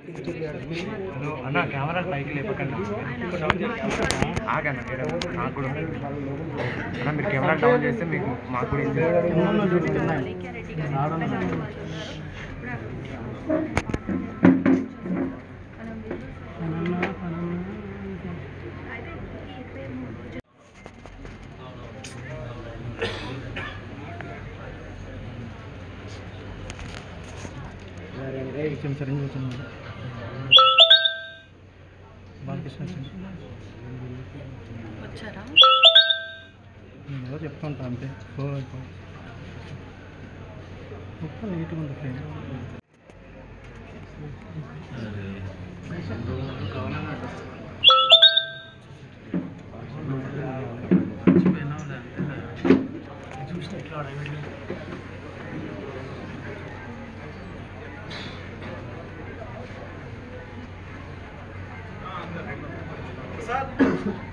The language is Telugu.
హలో అన్న కెమెరా పైకి లేపకండి ఆగన్న ఈడ నాకు కూడా ఉంది. అన్న మీరు కెమెరా డౌన్ చేస్తే మీకు మాకు కూడా ఈజీ వచ్చారా ఏదో చెప్తుంటా అంతే మొత్తం నీట్గా ఉంది ఫ్రెండ్ సార్